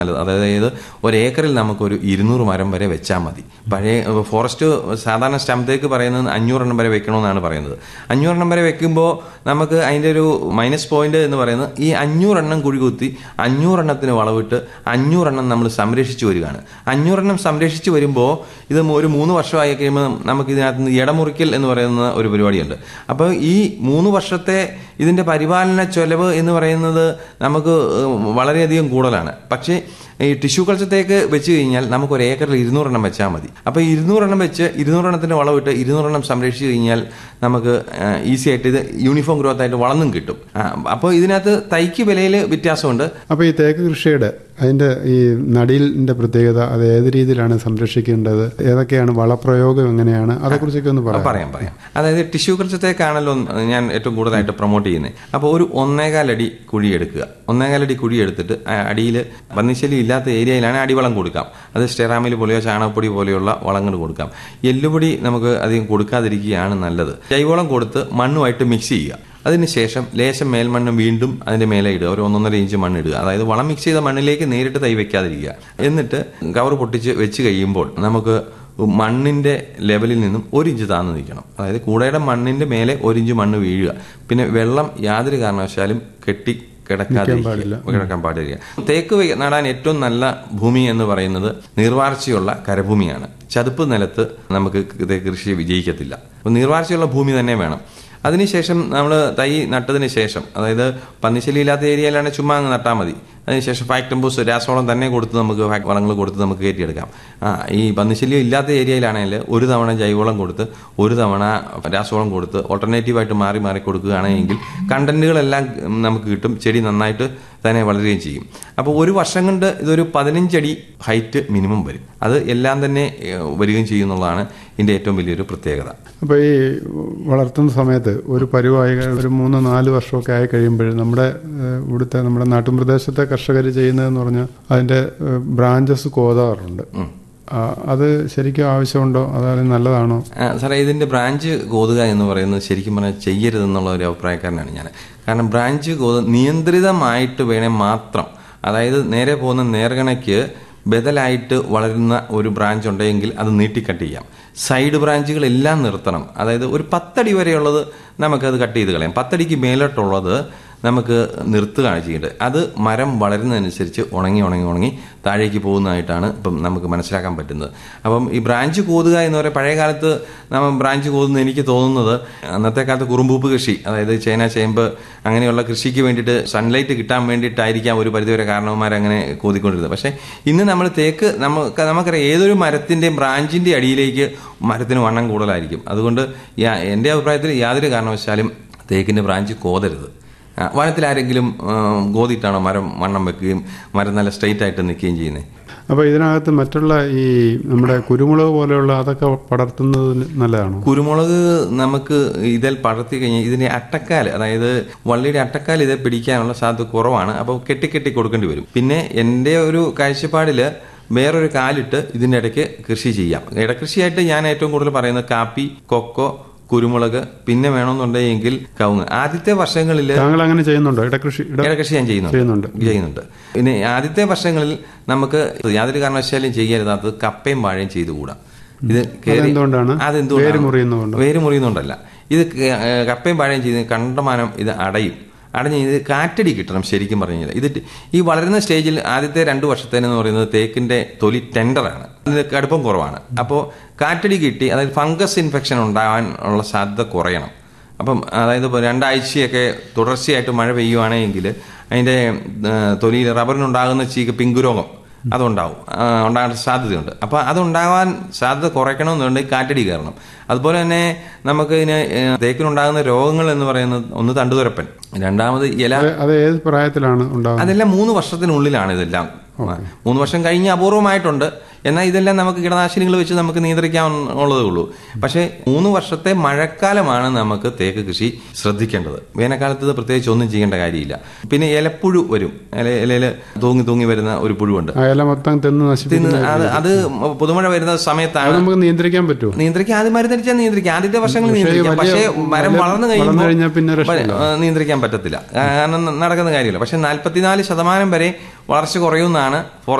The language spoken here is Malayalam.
നല്ലത് അതായത് ഒരു ഏക്കറിൽ നമുക്കൊരു ഇരുന്നൂറ് മരം വരെ വെച്ചാൽ മതി പഴയ ഏഹ്, ഫോറസ്റ്റ് സാധാരണ സ്റ്റംപേക്ക് പറയുന്നത് അഞ്ഞൂറെണ്ണം വരെ വെക്കണമെന്നാണ് പറയുന്നത് അഞ്ഞൂറെണ്ണം വരെ വെക്കുമ്പോൾ നമുക്ക് അതിൻ്റെ ഒരു മൈനസ് പോയിന്റ് എന്ന് പറയുന്നത് ഈ അഞ്ഞൂറെണ്ണം കുഴി കുത്തി അഞ്ഞൂറെണ്ണത്തിന് വളവിട്ട് അഞ്ഞൂറെണ്ണം നമ്മൾ സംരക്ഷിച്ചു വരികയാണ് അഞ്ഞൂറെണ്ണം സംരക്ഷിച്ചു വരുമ്പോൾ ഇത് ഒരു മൂന്ന് വർഷമായി കഴിയുമ്പോൾ നമുക്ക് ഇതിനകത്ത് നിന്ന് ഇടമുറിക്കൽ എന്ന് പറയുന്ന ഒരു പരിപാടിയുണ്ട് അപ്പോൾ ഈ മൂന്ന് വർഷത്തെ ഇതിന്റെ പരിപാലന ചെലവ് എന്ന് പറയുന്നത് നമുക്ക് ഏഹ്, വളരെയധികം കൂടുതലാണ് പക്ഷേ ഈ ടിഷ്യൂ കൾച്ചത്തേക്ക് വെച്ച് കഴിഞ്ഞാൽ നമുക്ക് ഒരു ഏക്കറിൽ ഇരുന്നൂറെണ്ണം വെച്ചാൽ മതി അപ്പോൾ ഇരുന്നൂറെണ്ണം വെച്ച് ഇരുന്നൂറെണ്ണത്തിന് വളവിട്ട് ഇരുന്നൂറെണ്ണം സംരക്ഷിച്ച് കഴിഞ്ഞാൽ നമുക്ക് ഈസി ആയിട്ട് ഇത് യൂണിഫോം ഗ്രോത്ത് ആയിട്ട് വളർന്നും കിട്ടും അപ്പോൾ ഇതിനകത്ത് തൈക്ക് വിലയിൽ വ്യത്യാസമുണ്ട് അപ്പോൾ ഈ തേക്ക് കൃഷിയുടെ അതിന്റെ ഈ നടീലിന്റെ പ്രത്യേകത അത് ഏത് രീതിയിലാണ് സംരക്ഷിക്കേണ്ടത് ഏതൊക്കെയാണ് വളപ്രയോഗം എങ്ങനെയാണ് അതേക്കുറിച്ചൊക്കെ ഒന്ന് പറയാം പറയാം പറയാം അതായത് ടിഷ്യൂ കൾച്ചത്തേക്കാണല്ലോ ഞാൻ ഏറ്റവും കൂടുതലായിട്ട് പ്രൊമോട്ട് ചെയ്യുന്നത് അപ്പോൾ ഒരു ഒന്നേകാലടി കുഴി എടുക്കുക ഒന്നേകാലടി കുഴി എടുത്തിട്ട് അടിയിൽ പന്നിശല്യം ഇല്ലാത്ത ഏരിയയിലാണ് അടിവളം കൊടുക്കാം അത് സ്റ്റെറാമിൽ പോലെയോ ചാണകപ്പൊടി പോലെയുള്ള വളങ്ങൾ കൊടുക്കാം എല്ലുപൊടി നമുക്ക് അധികം കൊടുക്കാതിരിക്കുകയാണ് നല്ലത് ജൈവവളം കൊടുത്ത് മണ്ണുമായിട്ട് മിക്സ് ചെയ്യുക അതിനുശേഷം ലേശം മേൽമണ്ണ് വീണ്ടും അതിന്റെ മേലെ ഇടുക ഒരു ഒന്നൊന്നര ഇഞ്ച് മണ്ണ് ഇടുക അതായത് വളം മിക്സ് ചെയ്ത മണ്ണിലേക്ക് നേരിട്ട് തൈ വെക്കാതിരിക്കുക എന്നിട്ട് കവർ പൊട്ടിച്ച് വെച്ച് കഴിയുമ്പോൾ നമുക്ക് മണ്ണിന്റെ ലെവലിൽ നിന്നും ഒരു ഇഞ്ച് താഴ്ന്നു നിൽക്കണം അതായത് കൂടയുടെ മണ്ണിന്റെ മേലെ ഒരു ഇഞ്ച് മണ്ണ് വീഴുക പിന്നെ വെള്ളം യാതൊരു കാരണവശാലും കെട്ടി കിടക്കാതിരിക്കുക കിടക്കാൻ പാടില്ല തേക്ക് വെ- നടാൻ ഏറ്റവും നല്ല ഭൂമി എന്ന് പറയുന്നത് നീർവാർച്ചയുള്ള കരഭൂമിയാണ് ചതുപ്പ് നിലത്ത് നമുക്ക് തേക്ക് കൃഷി വിജയിക്കത്തില്ല അപ്പോൾ നീർവാർച്ചയുള്ള ഭൂമി തന്നെ വേണം അതിനുശേഷം നമ്മൾ തൈ നട്ടതിന് ശേഷം അതായത് പന്നിശല്യം ഇല്ലാത്ത ഏരിയയിലാണെങ്കിൽ ചുമ്മാ അങ്ങ് നട്ടാൽ മതി അതിനുശേഷം ഫാക്ടംബൂസ് രാസവളം തന്നെ കൊടുത്ത് നമുക്ക് ഫാക്ട് വളങ്ങൾ കൊടുത്ത് നമുക്ക് കയറ്റിയെടുക്കാം ആ ഈ പന്നിശല്യം ഇല്ലാത്ത ഏരിയയിലാണെങ്കിൽ ഒരു തവണ ജൈവവളം കൊടുത്ത് ഒരു തവണ രാസവളം കൊടുത്ത് ഓൾട്ടർനേറ്റീവായിട്ട് മാറി മാറി കൊടുക്കുകയാണെങ്കിൽ കണ്ടന്റുകളെല്ലാം നമുക്ക് കിട്ടും ചെടി നന്നായിട്ട് തന്നെ വളരുകയും ചെയ്യും അപ്പോൾ ഒരു വർഷം കൊണ്ട് ഇതൊരു പതിനഞ്ചടി ഹൈറ്റ് മിനിമം വരും അത് എല്ലാം തന്നെ ഏഹ്, വരികയും ചെയ്യുന്നുള്ളതാണ് ഇതിന്റെ ഏറ്റവും വലിയൊരു പ്രത്യേകത അപ്പോൾ ഈ വളർത്തുന്ന സമയത്ത് ഒരു പരുവായി ഒരു മൂന്ന് നാല് വർഷമൊക്കെ ആയി കഴിയുമ്പോൾ നമ്മുടെ ഏഹ്, ഇവിടുത്തെ നമ്മുടെ നാട്ടുപ്രദേശത്തെ കർഷകർ ചെയ്യുന്നതെന്ന് പറഞ്ഞാൽ അതിന്റെ ബ്രാഞ്ചസ് കോതാറുണ്ട് ആ, അത് ശരിക്കും ആവശ്യമുണ്ടോ അതായത് നല്ലതാണോ ആ, സാറേ ഇതിന്റെ ബ്രാഞ്ച് കോതുക എന്ന് പറയുന്നത് ശരിക്കും പറഞ്ഞാൽ ചെയ്യരുതെന്നുള്ള ഒരു അഭിപ്രായക്കാരനാണ് ഞാൻ കാരണം ബ്രാഞ്ച് കോത് നിയന്ത്രിതമായിട്ട് വേണേ മാത്രം അതായത് നേരെ പോകുന്ന നേർഗണയ്ക്ക് ബദലായിട്ട് വളരുന്ന ഒരു ബ്രാഞ്ച് ഉണ്ടെങ്കിൽ അത് നീട്ടിക്കട്ട് ചെയ്യാം സൈഡ് ബ്രാഞ്ചുകളെല്ലാം നിർത്തണം അതായത് ഒരു പത്തടി വരെയുള്ളത് നമുക്കത് കട്ട് ചെയ്ത് കളയാം പത്തടിക്ക് മേലോട്ടുള്ളത് നമുക്ക് നിർത്തുകയാണ് ചെയ്യേണ്ടത് അത് മരം വളരുന്നതനുസരിച്ച് ഉണങ്ങി ഉണങ്ങി ഉണങ്ങി താഴേക്ക് പോകുന്നതായിട്ടാണ് ഇപ്പം നമുക്ക് മനസ്സിലാക്കാൻ പറ്റുന്നത് അപ്പം ഈ ബ്രാഞ്ച് കോതുക എന്ന് പറയുക പഴയ കാലത്ത് നമ്മൾ ബ്രാഞ്ച് കോതുന്ന എനിക്ക് തോന്നുന്നത് അന്നത്തെ കാലത്ത് കുറുമ്പൂപ്പ് കൃഷി അതായത് ചേന ചേമ്പ് അങ്ങനെയുള്ള കൃഷിക്ക് വേണ്ടിയിട്ട് സൺലൈറ്റ് കിട്ടാൻ വേണ്ടിയിട്ടായിരിക്കാം ഒരു പരിധിവരെ കാരണവന്മാർ അങ്ങനെ കോതിക്കൊണ്ടിരുന്നത് പക്ഷേ ഇന്ന് നമ്മൾ തേക്ക് നമുക്ക് നമുക്കറിയാം ഏതൊരു മരത്തിൻ്റെയും ബ്രാഞ്ചിൻ്റെ അടിയിലേക്ക് മരത്തിന് വണ്ണം കൂടുതലായിരിക്കും അതുകൊണ്ട് യാ- എൻ്റെ അഭിപ്രായത്തിൽ യാതൊരു കാരണവശാലും തേക്കിൻ്റെ ബ്രാഞ്ച് കോതരുത് ആ, വനത്തിൽ ആരെങ്കിലും ആ, ഗോതിയിട്ടാണോ മരം വണ്ണം വെക്കുകയും മരം നല്ല സ്ട്രെയിറ്റ് ആയിട്ട് നിൽക്കുകയും ചെയ്യുന്നത് അപ്പോൾ ഇതിനകത്ത് മറ്റുള്ള ഈ നമ്മുടെ കുരുമുളക് പോലെയുള്ള അതൊക്കെ പടർത്തുന്നത് നല്ലതാണോ കുരുമുളക് നമുക്ക് ഇതിൽ പടർത്തി കഴിഞ്ഞാൽ ഇതിന്റെ അട്ടക്കാൽ അതായത് വള്ളിയുടെ അട്ടക്കാൽ ഇതെ പിടിക്കാനുള്ള സാധ്യത കുറവാണ് അപ്പോൾ കെട്ടിക്കെട്ടി കൊടുക്കേണ്ടി വരും പിന്നെ എൻ്റെ ഒരു കാഴ്ചപ്പാടിൽ വേറൊരു കാലിട്ട് ഇതിൻ്റെ ഇടയ്ക്ക് കൃഷി ചെയ്യാം ഇടകൃഷിയായിട്ട് ഞാൻ ഏറ്റവും കൂടുതൽ പറയുന്നത് കാപ്പി കൊക്കോ കുരുമുളക് പിന്നെ വേണമെന്നുണ്ടെങ്കിൽ കവുങ്ങ് ആദ്യത്തെ വർഷങ്ങളിൽ താങ്കൾ അങ്ങനെ ചെയ്യുന്നുണ്ടോ ഇടകൃഷി ഇട ഇടകൃഷി ഞാൻ ചെയ്യുന്നുണ്ട് ചെയ്യുന്നുണ്ട്. ചെയ്യുന്നുണ്ട് പിന്നെ ആദ്യത്തെ വർഷങ്ങളിൽ നമുക്ക് യാതൊരു കാരണവശാലും ചെയ്യരുതാത്തത് കപ്പയും വാഴയും ചെയ്തുകൂടാ ഇത് കേറി- അതെന്തുകൊണ്ടാണ്? അതെന്തുകൊണ്ടാണ്? വേര് മുറിയുന്നതുകൊണ്ടോ? വേര് മുറിയുന്നുണ്ടല്ല ഇത് ക- ഏഹ് കപ്പയും വാഴയും ചെയ്ത് കണ്ടമാനം ഇത് അടയും അടഞ്ഞ് ഇത് കാറ്റടി കിട്ടണം ശരിക്കും പറഞ്ഞു കഴിഞ്ഞാൽ ഇത് ഈ വളരുന്ന സ്റ്റേജിൽ ആദ്യത്തെ രണ്ട് വർഷത്തേനെന്ന് പറയുന്നത് തേക്കിന്റെ തൊലി ടെൻഡറാണ് ഇതിന് കടുപ്പം കുറവാണ് അപ്പോൾ കാറ്റടി കിട്ടി അതായത് ഫംഗസ് ഇൻഫെക്ഷൻ ഉണ്ടാകാൻ ഉള്ള സാധ്യത കുറയണം അപ്പം അതായത് ഇപ്പോൾ രണ്ടാഴ്ചയൊക്കെ തുടർച്ചയായിട്ട് മഴ പെയ്യുവാണെങ്കിൽ അതിൻ്റെ തൊലിയിൽ റബ്ബറിനുണ്ടാകുന്ന ചീക്ക് പിങ്ക് രോഗം അതുണ്ടാവും ആ, ഉണ്ടാകാൻ സാധ്യതയുണ്ട് അപ്പോൾ അതുണ്ടാകാൻ സാധ്യത കുറയ്ക്കണമെന്നുണ്ടെങ്കിൽ കാറ്റടി കയറണം അതുപോലെ തന്നെ നമുക്ക് ഇതിന് ഏഹ്, തേക്കിനുണ്ടാകുന്ന രോഗങ്ങൾ എന്ന് പറയുന്നത് ഒന്ന് തണ്ടുതുരപ്പൻ രണ്ടാമത് ഇല അത് അത് ഏത് പ്രായത്തിലാണ് ഉണ്ടാകുന്നത് അതെല്ലാം മൂന്ന് വർഷത്തിനുള്ളിലാണ് ഇതെല്ലാം മൂന്ന് വർഷം കഴിഞ്ഞ് അപൂർവമായിട്ടുണ്ട് എന്നാൽ ഇതെല്ലാം നമുക്ക് കീടനാശിനികൾ വെച്ച് നമുക്ക് നിയന്ത്രിക്കാവുന്നതേ ഉള്ളൂ പക്ഷേ മൂന്ന് വർഷത്തെ മഴക്കാലമാണ് നമുക്ക് തേക്ക് കൃഷി ശ്രദ്ധിക്കേണ്ടത് വേനൽക്കാലത്ത് ഇത് പ്രത്യേകിച്ച് ഒന്നും ചെയ്യേണ്ട കാര്യമില്ല പിന്നെ ഇലപ്പുഴു വരും ഇല ഇലയിൽ തൂങ്ങി തൂങ്ങി വരുന്ന ഒരു പുഴുവുണ്ട് അയല മൊത്തം തിന്ന് നശിപ്പിക്കുന്ന തിന്ന് അത് അത് പുതുമഴ വരുന്ന അത് സമയത്താണ് നമുക്ക് നിയന്ത്രിക്കാൻ പറ്റുമോ നിയന്ത്രിക്കാൻ ആദ്യം മരുന്നടിച്ചാൽ നിയന്ത്രിക്കാം ആദ്യത്തെ വർഷങ്ങൾ പക്ഷേ നിയന്ത്രിക്കാം വലിയ- പക്ഷേ മരം വലിയ- വളർന്നു വളർന്നു കഴിഞ്ഞാൽ കഴിയുമ്പോൾ പിന്നെ രക്ഷയില്ല. ആ, നിയന്ത്രിക്കാൻ പറ്റത്തില്ല കാരണം നടക്കുന്ന കാര്യമില്ല പക്ഷെ നാൽപ്പത്തിനാല് ശതമാനം വരെ വളർച്ച കുറയുമെന്നാണ്